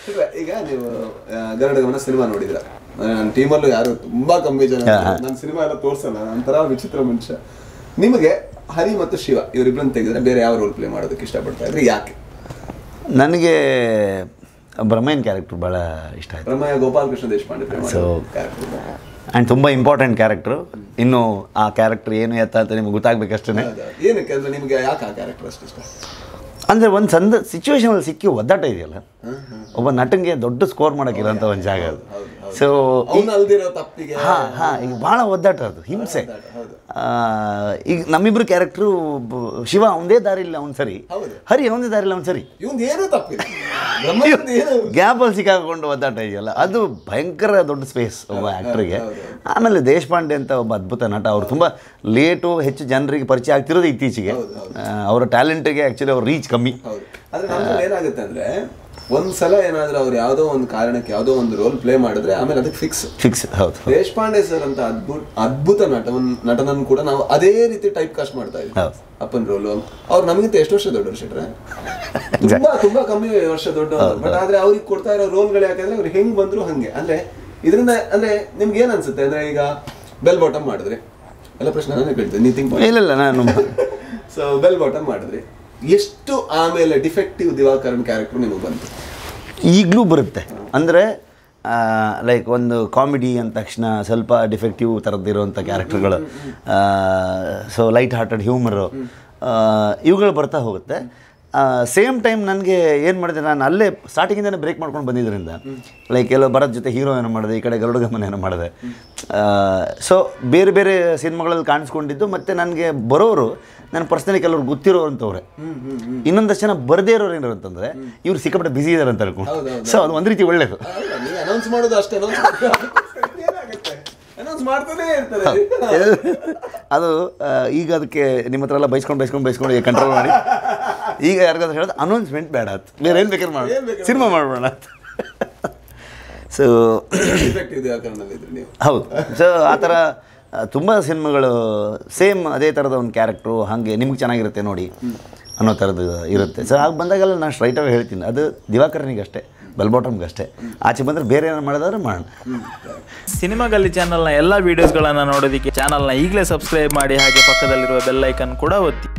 ಇಲ್ಲ, ಈಗ ನೀವು ಆ, ಗರುಡ ಗಮನ ಸಿನಿಮಾ ನೋಡಿದ್ರ ನನ್ನ ಟೀಮಲ್ಲೂ ಯಾರು ತುಂಬಾ ಕಮ್ಮಿ ಜನ ನನ್ನ ಸಿನಿಮಾ ಎಲ್ಲ ತೋರ್ಸಲ್ಲ ಒಂಥರ ವಿಚಿತ್ರ ಮನುಷ್ಯ ನಿಮಗೆ ಹರಿ ಮತ್ತು ಶಿವ ಇವರಿಬ್ಬರನ್ನ ತೆಗೆದ್ರೆ ಬೇರೆ ಯಾವ ರೋಲ್ ಪ್ಲೇ ಮಾಡೋದಕ್ಕೆ ಇಷ್ಟಪಡ್ತಾ ಇದ್ರೆ ಯಾಕೆ ನನಗೆ ಬ್ರಹ್ಮೈನ್ ಕ್ಯಾರೆಕ್ಟರ್ ಭಾಳ ಇಷ್ಟ ಆಯಿತು ರಮಯ್ಯ ಗೋಪಾಲಕೃಷ್ಣ ದೇಶಪಾಂಡೆ ಪ್ಲೇ ಮಾಡೋ So- character. ಆ್ಯಂಡ್ ತುಂಬ ಇಂಪಾರ್ಟೆಂಟ್ ಕ್ಯಾರೆಕ್ಟ್ರು ಇನ್ನು ಆ ಕ್ಯಾರೆಕ್ಟರ್ ಏನು ಎತ್ತ ಅಂತ ನಿಮ್ಗೆ ಗೊತ್ತಾಗಬೇಕಷ್ಟೇ ಹೌದಾ? ಏನಕ್ಕೆ ಅಂದ್ರೆ ನಿಮ್ಗೆ ಯಾಕೆ ಆ ಕ್ಯಾರೆಕ್ಟರ್ ಅಷ್ಟು ಇಷ್ಟ ಅಂದರೆ ಒಂದು ಸಂದ ಸಿಚುವೇಶನಲ್ಲಿ ಸಿಕ್ಕಿ ಒದ್ದಾಟ ಇದೆಯಲ್ಲ ಒಬ್ಬ ನಟನಿಗೆ ದೊಡ್ಡ ಸ್ಕೋರ್ ಮಾಡೋಕ್ಕಿರೋಂಥ ಒಂದು ಜಾಗ ಅದು ಸೊ ಅವನು ಅಲ್ದಿರೋ ತಪ್ಪಿಗೆ ಹಾಂ ಹಾಂ ಈಗ ಭಾಳ ಒದ್ದಾಟ ಅದು ಹಿಂಸೆ ಹೌದು. ಆ, ಈಗ ನಮ್ಮಿಬ್ರು ಕ್ಯಾರೆಕ್ಟ್ರು ಶಿವ ಅವನದೇ ದಾರಿಲ್ಲ ಅವ್ನು ಸರಿ ಹೌದು. ಹರಿ ಅವನದೇ ದಾರಿಲ್ಲ ಅವ್ನು ಸರಿ ಇವಂದು ಏನೂ ತಪ್ಪಿಲ್ಲ ಬ್ರಹ್ಮಂದು ಏನು ಗ್ಯಾಪಲ್ಲಿ ಸಿಕ್ಕಾಕೊಂಡು ಒದ್ದಾಟ ಇದೆಯಲ್ಲ ಅದು ಭಯಂಕರ ದೊಡ್ಡ ಸ್ಪೇಸ್ ಒಬ್ಬ ಆ್ಯಕ್ಟ್ರಿಗೆ ಆಮೇಲೆ ದೇಶಪಾಂಡೆ ಅಂತ ಒಬ್ಬ ಅದ್ಭುತ ನಟ ಅವರು ತುಂಬ ಲೇಟು ಹೆಚ್ಚು ಜನರಿಗೆ ಪರಿಚಯ ಆಗ್ತಿರೋದು ಇತ್ತೀಚೆಗೆ ಆ, ಅವರ ಟ್ಯಾಲೆಂಟಿಗೆ ಆ್ಯಕ್ಚುಲಿ ಅವ್ರ ರೀಚ್ ಕಮ್ಮಿ ಹೌದು ಆದ್ರೆ ನಮ್ಗೆ ಏನಾಗುತ್ತೆ ಅಂದ್ರೆ ಒಂದ್ಸಲ ಏನಾದ್ರೂ ಅವ್ರು ಯಾವ್ದೋ ಒಂದು ಕಾರಣಕ್ಕೆ ಯಾವ್ದೋ ಒಂದು ರೋಲ್ ಪ್ಲೇ ಮಾಡಿದ್ರೆ ಆಮೇಲೆ ಅದಕ್ಕೆ ಫಿಕ್ಸ್ ಫಿಕ್ಸ್ ಹೌದು ದೇಶಪಾಂಡೆ ಸರ್ ಅಂತ ಅದ್ಭುತ ಅದ್ಭುತ ನಟವನ್ ನಟನನ್ನು ಕೂಡ ನಾವು ಅದೇ ರೀತಿ ಟೈಪ್ ಕಾಸ್ಟ್ ಮಾಡ್ತಾ ಇದ್ವಿ ಹೌದು. ಅಪ್ಪನ್ ರೋಲ್ ಅವ್ರು ನಮಗಿಂತ ಎಷ್ಟು ವರ್ಷ ದೊಡ್ಡವರು ಶೆಟ್ರೆ ತುಂಬಾ ತುಂಬಾ ಕಮ್ಮಿ ವರ್ಷ ದೊಡ್ಡವರು ಬಟ್ ಆದ್ರೆ ಅವ್ರಿಗೆ ಕೊಡ್ತಾ ಇರೋ ರೋಲ್ಗಳು ಯಾಕಂದ್ರೆ ಅವ್ರು ಹೆಂಗ್ ಬಂದ್ರು ಹಂಗೆ ಅಂದ್ರೆ ಇದರಿಂದ ಅಂದ್ರೆ ನಿಮ್ಗೆ ಏನ್ ಅನ್ಸುತ್ತೆ ಅಂದ್ರೆ ಈಗ ಬೆಲ್ ಬಾಟಮ್ ಮಾಡಿದ್ರಿ ಎಲ್ಲ ಪ್ರಶ್ನೆ ನಾನೇ ಕೇಳ್ತೇನೆ ನೀ ಥಿಂಕ್ ಇಲ್ಲ ಇಲ್ಲ ನಾನು ಸೊ ಬೆಲ್ ಬಾಟಮ್ ಮಾಡಿದ್ರಿ ಎಷ್ಟು ಆಮೇಲೆ ಡಿಫೆಕ್ಟಿವ್ ದಿವಾಕರನ್ ಕ್ಯಾರೆಕ್ಟರ್ ನಿಮಗೆ ಬಂತು ಈಗಲೂ ಬರುತ್ತೆ ಅಂದರೆ ಲೈಕ್ ಒಂದು ಕಾಮಿಡಿ ಅಂದ ತಕ್ಷಣ ಸ್ವಲ್ಪ ಡಿಫೆಕ್ಟಿವ್ ಥರದ್ದಿರೋಂಥ ಕ್ಯಾರೆಕ್ಟರ್ಗಳು ಸೊ ಲೈಟ್ ಹಾರ್ಟೆಡ್ ಹ್ಯೂಮರು ಇವುಗಳು ಬರ್ತಾ ಹೋಗುತ್ತೆ ಸೇಮ್ ಟೈಮ್ ನನಗೆ ಏನು ಮಾಡಿದೆ ನಾನು ಅಲ್ಲೇ ಸ್ಟಾರ್ಟಿಂಗಿಂದನೇ ಬ್ರೇಕ್ ಮಾಡ್ಕೊಂಡು ಬಂದಿದ್ದರಿಂದ ಲೈಕ್ ಎಲ್ಲೋ ಬರೋದ್ ಜೊತೆ ಹೀರೋ ಏನೋ ಮಾಡಿದೆ ಈ ಕಡೆ ಗರುಡ ಗಮನ ಏನೋ ಮಾಡಿದೆ ಸೊ ಬೇರೆ ಬೇರೆ ಸಿನಿಮಾಗಳಲ್ಲಿ ಕಾಣಿಸ್ಕೊಂಡಿದ್ದು ಮತ್ತು ನನಗೆ ಬರೋರು ನನ್ನ ಪರ್ಸ್ನಲಿ ಕೆಲವ್ರು ಗೊತ್ತಿರೋವಂಥವ್ರೆ ಇನ್ನೊಂದಷ್ಟು ಜನ ಬರದೇ ಇರೋರು ಏನಾರು ಅಂತಂದರೆ ಇವ್ರು ಸಿಕ್ಕಾಪಟ್ಟೆ ಬಿಸಿ ಇದ್ದಾರೆ ಅಂತ ಅನ್ಕೊಂಡು ಸೊ ಅದು ಒಂದು ರೀತಿ ಒಳ್ಳೇದು ಅಲ್ಲ, ನೀವು ಅನೌನ್ಸ್ ಮಾಡೋದು ಅಷ್ಟೇ ಅನೌನ್ಸ್ ಏನಾಗುತ್ತೆ ಅನೌನ್ಸ್ ಮಾಡ್ತಾನೆ ಇರ್ತಾರೆ ಅದು ಆ, ಈಗ ಅದಕ್ಕೆ ನಿಮ್ಮ ಹತ್ರ ಎಲ್ಲ ಬೈಸ್ಕೊಂಡು ಬೈಸ್ಕೊಂಡು ಬೈಸ್ಕೊಂಡು ಕಂಟ್ರೋಲ್ ಮಾಡಿ ಈಗ ಯಾರಿಗಾದ್ರೂ ಹೇಳೋದು ಅನೌನ್ಸ್ಮೆಂಟ್ ಬೇಡ ಅಂತ ಬೇರೆ ಏನು ಬೇಕಾದ್ರೆ ಮಾಡಿ ಏನ್ ಬೇಕಾದ್ರೂ ಸಿನಿಮಾ ಮಾಡೋಣ ಅಂತ ಸೊ ಡಿಫೆಕ್ಟಿವ್ ದಿವಾಕರನಲ್ಲಿ ಇದ್ರಿ ನೀವು ಹೌದು ಸೊ ಆ ಥರ ತುಂಬ ಸಿನಿಮಾಗಳು ಸೇಮ್ ಅದೇ ಥರದ ಒಂದು ಕ್ಯಾರೆಕ್ಟ್ರು ಹಾಗೆ ನಿಮ್ಗೆ ಚೆನ್ನಾಗಿರುತ್ತೆ ನೋಡಿ ಅನ್ನೋ ಥರದ್ದು ಇರುತ್ತೆ ಸೊ ಆಗ ಬಂದಾಗೆಲ್ಲ ನಾನು ಸ್ಟ್ರೈಟಾಗಿ ಹೇಳ್ತೀನಿ ಅದು ದಿವಾಕರನಿಗೆ ಅಷ್ಟೇ ಬೆಲ್ಬಾಟಮ್ಗೆ ಅಷ್ಟೇ ಆಚೆ ಬಂದರೆ ಬೇರೆ ಏನಾರು ಮಾಡೋದಾದ್ರೆ ಮಾಡೋಣ ಸಿನಿಮಾ ಗಲ್ಲಿ ಚಾನಲ್ನ ಎಲ್ಲ ವೀಡಿಯೋಸ್ಗಳನ್ನು ನೋಡೋದಕ್ಕೆ ಚಾನಲ್ನ ಈಗಲೇ ಸಬ್ಸ್ಕ್ರೈಬ್ ಮಾಡಿ ಹಾಗೆ ಪಕ್ಕದಲ್ಲಿರುವ ಬೆಲ್ ಐಕನ್ ಕೂಡ ಒತ್ತಿ